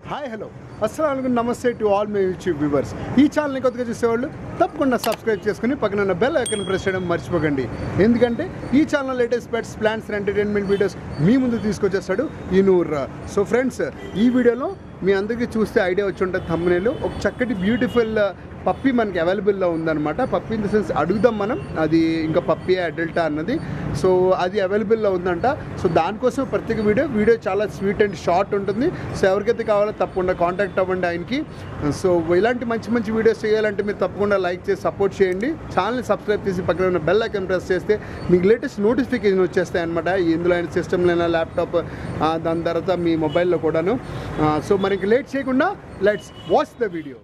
hi hello అస్సలం నమస్తే to all my YouTube viewers ఈ ఛానల్ని కొత్తగా చూసేవాళ్ళు తప్పకుండా సబ్స్క్రైబ్ చేసుకుని పక్కన ఉన్న బెల్ ఐకన్ ప్రెస్ చేయడం మర్చిపోకండి ఎందుకంటే ఈ channel latest pets plans entertainment videos మీ ముందు తీసుకొచ్చేస్తాడు ఈ నూర్ సో ఫ్రెండ్స్ ఈ వీడియోలో మీ అందరికీ చూస్తే ఐడియా వచ్చి ఉంటుంది thumbnail ఒక చక్కటి బ్యూటిఫుల్ పప్పి మనకి అవైలబుల్లో ఉందన్నమాట పప్పి ఇన్ ద సెన్స్ అడుగుదాం మనం అది ఇంకా పప్పి అడల్టా అన్నది సో అది అవైలబుల్లో ఉందంట సో దానికోసం ప్రత్యేక వీడియో వీడియో చాలా స్వీట్ అండ్ షార్ట్ ఉంటుంది సో ఎవరికైతే కావాలో తప్పకుండా కాంటాక్ట్ అవ్వండి ఆయనకి సో ఇలాంటి మంచి మంచి వీడియోస్ చేయాలంటే మీరు తప్పకుండా లైక్ చేసి సపోర్ట్ చేయండి ఛానల్ని సబ్స్క్రైబ్ చేసి పక్కన ఉన్న బెల్ ఐకన్ ప్రెస్ చేస్తే మీకు లేటెస్ట్ నోటిఫికేషన్ వచ్చేస్తాయి అనమాట ఇందులో అయినా సిస్టమ్లో అయినా ల్యాప్టాప్ దాని తర్వాత మీ మొబైల్లో కూడాను సో మనకి లేట్ చేయకుండా let's watch the video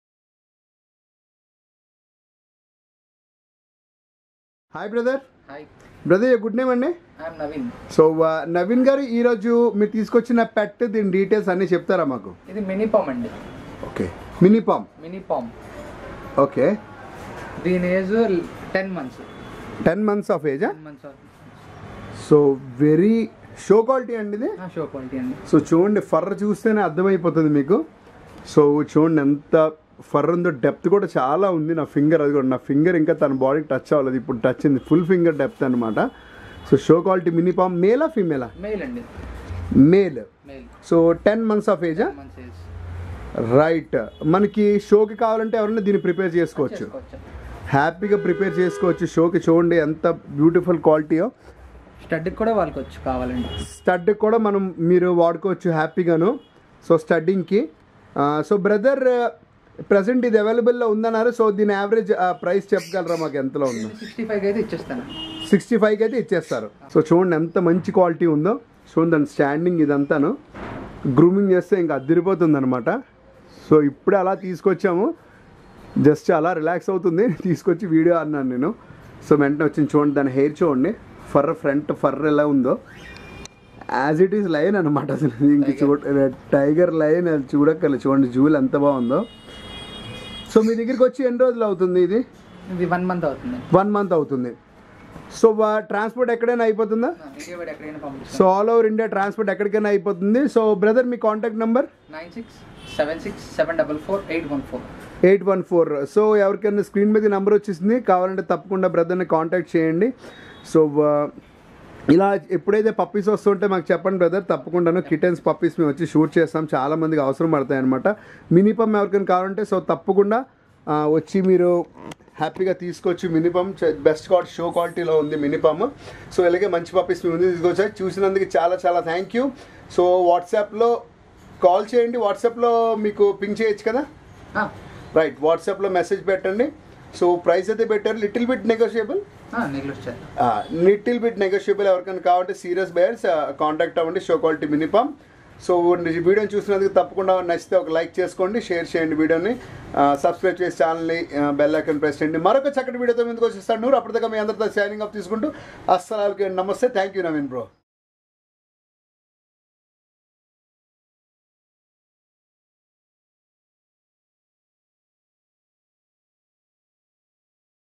hi brother hi brother good name అండి ఐఎమ్ నవీన్ సో నవీన్ గారు ఈరోజు మీరు తీసుకొచ్చిన పెట్ దీని డీటెయిల్స్ అన్నీ చెప్తారా మాకు ఇది మినీ పామ్ అండి okay mini pom mini pom okay దీని age ten months ten months of ఏజా ten months so very show quality అండి ఇది షో క్వాలిటీ అండి సో చూడండి ఫర్ చూస్తేనే అర్థమైపోతుంది మీకు సో చూడండి ఎంత ఫర్ ఉందో డెప్త్ కూడా చాలా ఉంది నా ఫింగర్ అది కూడా నా ఫింగర్ ఇంకా తన బాడీకి టచ్ అవ్వలేదు ఇప్పుడు టచ్ అయింది ఫుల్ ఫింగర్ డెప్త్ అనమాట so show quality mini pom మేలా ఫీమేలా మెయిల్ అండి male male so ten months of ఏజా టెన్ మంత్స్ ఏజ్ రైట్ మనకి షోకి కావాలంటే ఎవరైనా దీన్ని ప్రిపేర్ చేసుకోవచ్చు హ్యాపీగా ప్రిపేర్ చేసుకోవచ్చు షోకి చూడండి ఎంత బ్యూటిఫుల్ క్వాలిటీయో స్టడ్కి కూడా వాళ్ళకొచ్చు కావాలండి స్టడ్ కూడా మనం మీరు వాడుకోవచ్చు హ్యాపీగాను సో స్టడ్డింగ్కి సో బ్రదర్ ప్రజెంట్ ఇది అవైలబుల్లో ఉందన్నారు సో దీని యావరేజ్ ప్రైస్ చెప్పగలరా మాకు ఎంతలో ఉందో సిక్స్టీ ఫైవ్ అయితే ఇచ్చేస్తాను సిక్స్టీ ఫైవ్కి అయితే ఇచ్చేస్తారు సో చూడండి ఎంత మంచి క్వాలిటీ ఉందో చూడండి దాని స్టాండింగ్ ఇదంతాను గ్రూమింగ్ చేస్తే ఇంకా అదిరిపోతుంది అనమాట సో ఇప్పుడే అలా తీసుకొచ్చాము జస్ట్ అలా రిలాక్స్ అవుతుంది తీసుకొచ్చి వీడియో అన్నాను నేను సో వెంటనే వచ్చింది చూడండి దాని హెయిర్ చూడండి ఫర్ ఫ్రంట్ ఫర్ ఎలా ఉందో యాజ్ ఇట్ ఈస్ లైన్ అనమాట అసలు ఇంక చూడ టైగర్ లైన్ అది చూడక్కర్లే చూడండి జూలు ఎంత బాగుందో సో మీ దగ్గరికి వచ్చి ఎన్ని రోజులు అవుతుంది ఇది ఇది వన్ మంత్ అవుతుంది వన్ మంత్ అవుతుంది సో ట్రాన్స్పోర్ట్ ఎక్కడైనా అయిపోతుందా విజయవాడ ఎక్కడైనా సో పంపిస్తాను ఆల్ ఓవర్ ఇండియా ట్రాన్స్పోర్ట్ ఎక్కడికైనా అయిపోతుంది సో బ్రదర్ మీ contact number nine six seven six seven double four eight one four eight one four so ఎవరికైనా స్క్రీన్ మీద నెంబర్ వచ్చేసింది కావాలంటే తప్పకుండా బ్రదర్ని కాంటాక్ట్ చేయండి సో ఇలా ఎప్పుడైతే పప్పీస్ వస్తుంటే మాకు చెప్పండి బ్రదర్ తప్పకుండాను కిటెన్స్ పప్పీస్ మేము వచ్చి షూట్ చేస్తాం చాలా మందికి అవసరం పడతాయి అనమాట మినిపమ్ ఎవరికైనా కావాలంటే సో తప్పకుండా ఆ, వచ్చి మీరు హ్యాపీగా తీసుకోవచ్చు మినిపమ్ బెస్ట్ క్వాలిటీ షో క్వాలిటీలో ఉంది మినిపమ్ సో ఇలాగే మంచి పప్పీస్ మీ ముందు తీసుకొచ్చాయి చూసినందుకు చాలా చాలా థ్యాంక్ యూ సో వాట్సాప్లో కాల్ చేయండి వాట్సాప్లో మీకు పింక్ చేయొచ్చు కదా రైట్ వాట్సాప్లో మెసేజ్ పెట్టండి సో ప్రైస్ అయితే పెట్టారు లిటిల్ బిట్ నెగోషియబుల్ నెగ్లెక్ట్ చేస్తాను లిటిల్ బిట్ నెగోషియబుల్ ఎవరికైనా కావాలంటే సీరియస్ బయర్స్ కాంటాక్ట్ అవ్వండి షో క్వాలిటీ మినిపమ్ సో వీడియోని చూసినందుకు తప్పకుండా నచ్చితే ఒక లైక్ చేసుకోండి షేర్ చేయండి వీడియోని సబ్స్క్రైబ్ చేసి ఛానల్ని బెల్ ఐకన్ ప్రెస్ చేయండి మరొక చక్కటి వీడియోతో ముందుకు వచ్చేస్తాను నూరు అప్పటిదాకా మీ అందరితో సైనింగ్ ఆఫ్ తీసుకుంటూ అస్సలు నమస్తే థ్యాంక్ యూ నవీన్ బ్రో